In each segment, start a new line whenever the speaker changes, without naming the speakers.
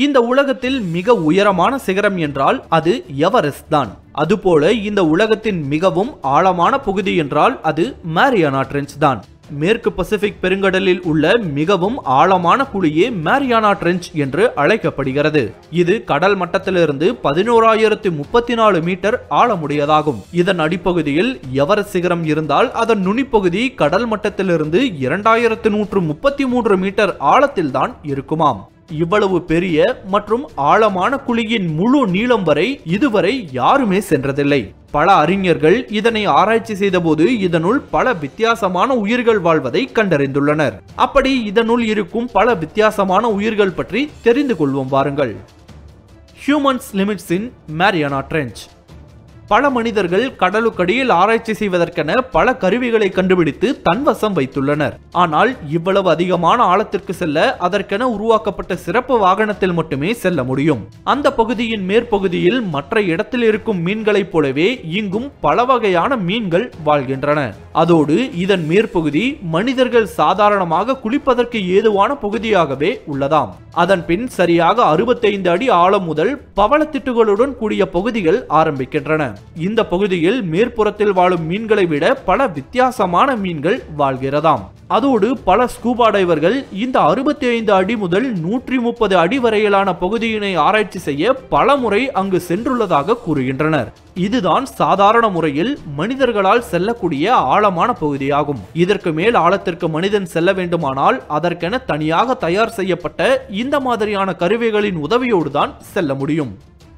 இந்த உலகத்தில் மிக உயரமான சிகரம் என்றால் அது எவரெஸ்ட் தான் அதுபோல இந்த உலகத்தின் மிகவும் ஆழமான பகுதி என்றால் அது மேரியானா ட்ரென்ச் தான் மேற்கு பசிபிக் பெருங்கடலில் உள்ள மிகவும் ஆழமான குழியே மேரியானா ட்ரென்ச் என்று அழைக்கப்படுகிறது இது கடல் மட்டத்திலிருந்து பதினோராயிரத்தி முப்பத்தி நாலு மீட்டர் ஆழமுடையதாகும் இதன் அடிப்பகுதியில் எவரெஸ்ட் சிகரம் இருந்தால் அதன் நுனிப்பகுதி கடல் மட்டத்திலிருந்து இரண்டாயிரத்து நூற்று முப்பத்தி மூன்று மீட்டர் ஆழத்தில்தான் இருக்குமாம் இவ்வளவு பெரிய மற்றும் ஆழமான குழியின் முழு நீளம் வரை இதுவரை யாருமே சென்றதில்லை பல அறிஞர்கள் இதனை ஆராய்ச்சி செய்தபோது இதனுள் பல வித்தியாசமான உயிர்கள் வாழ்வதை கண்டறிந்துள்ளனர் அப்படி இதனுள் இருக்கும் பல வித்தியாசமான உயிர்கள் பற்றி தெரிந்து கொள்வோம் வாருங்கள் humans limits in Mariana trench பல மனிதர்கள் கடலுக்கடியில் ஆராய்ச்சி செய்வதற்கென பல கருவிகளை கண்டுபிடித்து தன்வசம் வைத்துள்ளனர் ஆனால் இவ்வளவு அதிகமான ஆழத்திற்கு செல்ல அதற்கென உருவாக்கப்பட்ட சிறப்பு வாகனத்தில் மட்டுமே செல்ல முடியும் அந்த பகுதியின் மேற்பகுதியில் மற்ற இடத்தில் இருக்கும் மீன்களைப் போலவே இங்கும் பல வகையான மீன்கள் வாழ்கின்றன அதோடு இதன் மேற்பகுதி மனிதர்கள் சாதாரணமாக குளிப்பதற்கு ஏதுவான பகுதியாகவே உள்ளதாம் அதன் பின் சரியாக அறுபத்தைந்து அடி ஆழம் முதல் பவளத்திட்டுகளுடன் கூடிய பகுதிகள் ஆரம்பிக்கின்றன இந்த பகுதியில் மேற்புறத்தில் வாழும் மீன்களை விட பல வித்தியாசமான மீன்கள் வாழ்கிறதாம் அதோடு பல ஸ்கூபா டைவர்கள் இந்த அறுபத்தி ஐந்து அடி முதல் நூற்றி முப்பது அடி வரையிலான பகுதியினை ஆராய்ச்சி செய்ய பல முறை அங்கு சென்றுள்ளதாக கூறுகின்றனர் இதுதான் சாதாரண முறையில் மனிதர்களால் செல்லக்கூடிய ஆழமான பகுதியாகும் இதற்கு மேல் ஆழத்திற்கு மனிதன் செல்ல வேண்டுமானால் அதற்கென தனியாக தயார் செய்யப்பட்ட இந்த மாதிரியான கருவிகளின் உதவியோடு தான் செல்ல முடியும்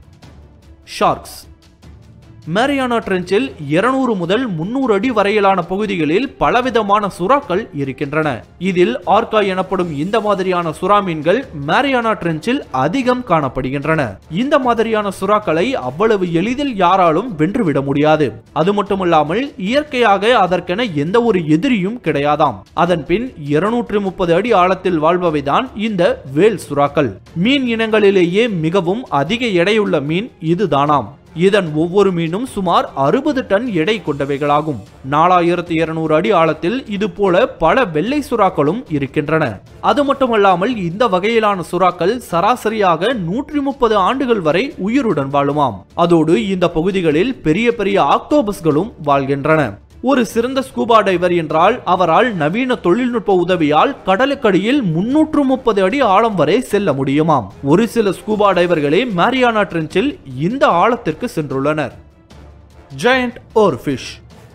ஷார்க்ஸ் மேரியானா ட்ரென்ச்சில் இருநூறு முதல் முன்னூறு அடி வரையிலான பகுதிகளில் பலவிதமான சுறாக்கள் இருக்கின்றன இதில் ஆர்கா எனப்படும் இந்த மாதிரியான சுறா மீன்கள் மேரியானா ட்ரென்ச்சில் அதிகம் காணப்படுகின்றன இந்த மாதிரியான சுறாக்களை அவ்வளவு எளிதில் யாராலும் வென்றுவிட முடியாது அது மட்டுமல்லாமல் இயற்கையாக அதற்கென எந்த ஒரு எதிரியும் கிடையாதாம் அதன் பின் இருநூற்று முப்பது அடி ஆழத்தில் வாழ்பவைதான் இந்த வேல் சுறாக்கள் மீன் இனங்களிலேயே மிகவும் அதிக எடையுள்ள மீன் இதுதானாம் இதன் ஒவ்வொரு மீனும் சுமார் அறுபது டன் எடை கொண்டவைகளாகும் நாலாயிரத்தி இருநூறு அடி ஆழத்தில் இது போல பல வெள்ளை சுறாக்களும் இருக்கின்றன அது மட்டுமல்லாமல் இந்த வகையிலான சுறாக்கள் சராசரியாக நூற்றி முப்பது ஆண்டுகள் வரை உயிருடன் வாழுமாம் அதோடு இந்த பகுதிகளில் பெரிய பெரிய ஆக்டோபஸ்களும் வாழ்கின்றன ஒரு சிறந்த ஸ்கூபா டைவர் என்றால் அவரால் நவீன தொழில்நுட்ப உதவியால் கடலுக்கடியில் முன்னூற்று முப்பது அடி ஆழம் வரை செல்ல முடியுமாம் ஒரு சில ஸ்கூபா டைவர்களே மேரியானா ட்ரென்ச்சில் இந்த ஆழத்திற்கு சென்றுள்ளனர் giant oar fish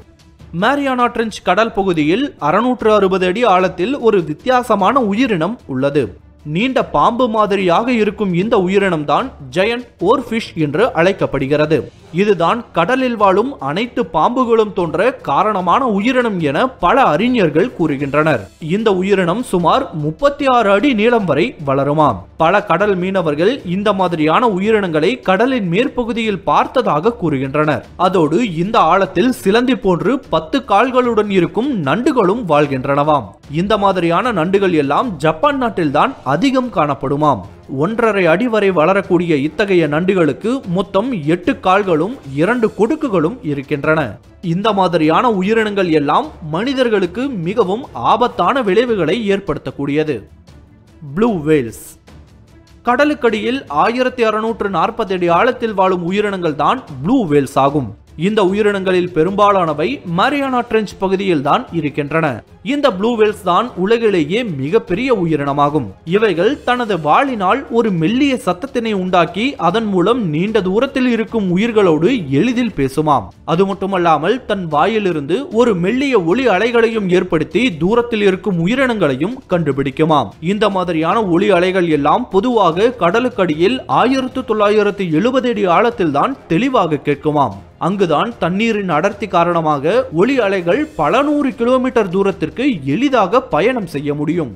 Mariana trench கடல் பகுதியில் அறுநூற்று அறுபது அடி ஆழத்தில் ஒரு வித்தியாசமான உயிரினம் உள்ளது நீண்ட பாம்பு மாதிரியாக இருக்கும் இந்த உயிரினம் தான் ஜெயண்ட் ஓர்ஃபிஷ் என்று அழைக்கப்படுகிறது இதுதான் கடலில் வாழும் அனைத்து பாம்புகளும் தோன்ற காரணமான உயிரினம் என பல அறிஞர்கள் கூறுகின்றனர் இந்த உயிரினம் சுமார் முப்பத்தி ஆறு அடி நீளம் வரை வளருமாம் பல கடல் மீனவர்கள் இந்த மாதிரியான உயிரினங்களை கடலின் மேற்பகுதியில் பார்த்ததாக கூறுகின்றனர் அதோடு இந்த ஆழத்தில் சிலந்தி போன்று பத்து கால்களுடன் இருக்கும் நண்டுகளும் வாழ்கின்றனவாம் இந்த மாதிரியான நண்டுகள் எல்லாம் ஜப்பான் நாட்டில்தான் அதிகம் காணப்படுமாம் ஒன்றரை அடி வரை வளரக்கூடிய இத்தகைய நண்டுகளுக்கு மொத்தம் எட்டு கால்களும் இரண்டு கொடுக்குகளும் இருக்கின்றன இந்த மாதிரியான உயிரினங்கள் எல்லாம் மனிதர்களுக்கு மிகவும் ஆபத்தான விளைவுகளை ஏற்படுத்தக்கூடியது ப்ளூ வேல்ஸ் கடலுக்கடியில் ஆயிரத்தி அறுநூற்று நாற்பது அடி ஆழத்தில் வாழும் உயிரினங்கள் தான் ப்ளூ வேல்ஸ் ஆகும் இந்த உயிரினங்களில் பெரும்பாலானவை மரியானா ட்ரெஞ்ச் பகுதியில் தான் இருக்கின்றன இந்த ப்ளூ வேல்ஸ் தான் உலகிலேயே மிகப்பெரிய உயிரினமாகும் இவைகள் தனது வாளினால் ஒரு மெல்லிய சத்தத்தினை உண்டாக்கி அதன் மூலம் நீண்ட தூரத்தில் இருக்கும் உயிர்களோடு எளிதில் பேசுமாம் அது மட்டுமல்லாமல் தன் வாயிலிருந்து ஒரு மெல்லிய ஒளி அலைகளையும் ஏற்படுத்தி தூரத்தில் இருக்கும் உயிரினங்களையும் கண்டுபிடிக்குமாம் இந்த மாதிரியான ஒளி அலைகள் எல்லாம் பொதுவாக கடலுக்கடியில் ஆயிரத்து தொள்ளாயிரத்து எழுபது அடி ஆழத்தில் தான் தெளிவாக கேட்குமாம் அங்குதான் தண்ணீரின் அடர்த்தி காரணமாக ஒளி அலைகள் பல நூறு கிலோமீட்டர் தூரத்திற்கு எளிதாக பயணம் செய்ய முடியும்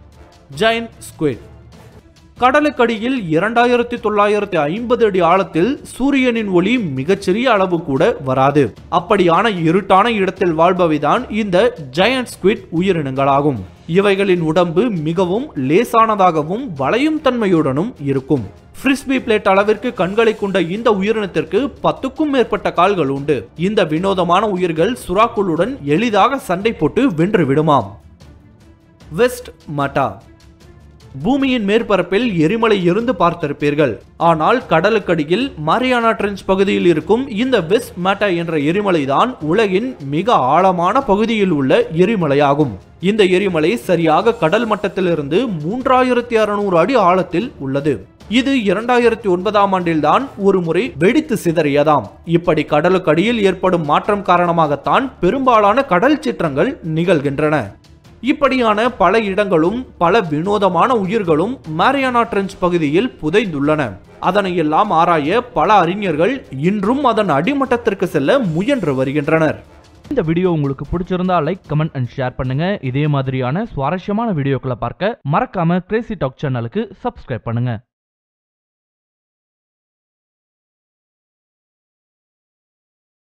ஜைன் ஸ்குவிட் கடலுக்கடியில் இரண்டாயிரத்தி தொள்ளாயிரத்தி ஐம்பது அடி ஆழத்தில் சூரியனின் ஒளி மிகச்சிறிய அளவு கூட வராது அப்படியான இருட்டான இடத்தில் வாழ்பவைதான் இந்த ஜெயண்ட் ஸ்குவிட் உயிரினங்களாகும் இவைகளின் உடம்பு மிகவும் லேசானதாகவும் வளையும் தன்மையுடனும் இருக்கும் ஃப்ரிஸ்பி பிளேட் அளவிற்கு கண்களை கொண்ட இந்த உயிரினத்திற்கு பத்துக்கும் மேற்பட்ட கால்கள் உண்டு இந்த வினோதமான உயிர்கள் சுறாக்களுடன் எளிதாக சண்டை போட்டு வென்று விடுமாம் வெஸ்ட் மட்டா பூமியின் மேற்பரப்பில் எரிமலை இருந்து பார்த்திருப்பீர்கள் ஆனால் கடலுக்கடியில் மாரியானா ட்ரெஞ்ச் பகுதியில் இருக்கும் இந்த வெஸ்ட் மேட்டா என்ற எரிமலை தான் உலகின் மிக ஆழமான பகுதியில் உள்ள எரிமலையாகும் இந்த எரிமலை சரியாக கடல் மட்டத்திலிருந்து மூன்றாயிரத்தி அறுநூறு அடி ஆழத்தில் உள்ளது இது இரண்டாயிரத்தி ஒன்பதாம் ஆண்டில்தான் ஒரு முறை வெடித்து சிதறியதாம் இப்படி கடலுக்கடியில் ஏற்படும் மாற்றம் காரணமாகத்தான் பெரும்பாலான கடல் சிற்றங்கள் நிகழ்கின்றன இப்படியான பல இடங்களும் பல வினோதமான உயிர்களும் மாரியானா ட்ரெஞ்ச் பகுதியில் புதைந்துள்ளன அதனையெல்லாம் ஆராய பல அறிஞர்கள் இன்றும் அதன் அடிமட்டத்திற்கு செல்ல முயன்று வருகின்றனர்
இந்த வீடியோ உங்களுக்கு பிடிச்சிருந்தா லைக் கமெண்ட் அண்ட் ஷேர் பண்ணுங்க இதே மாதிரியான சுவாரஸ்யமான வீடியோக்களை பார்க்க மறக்காம கிரேசி டாக் சேனலுக்கு சப்ஸ்கிரைப் பண்ணுங்க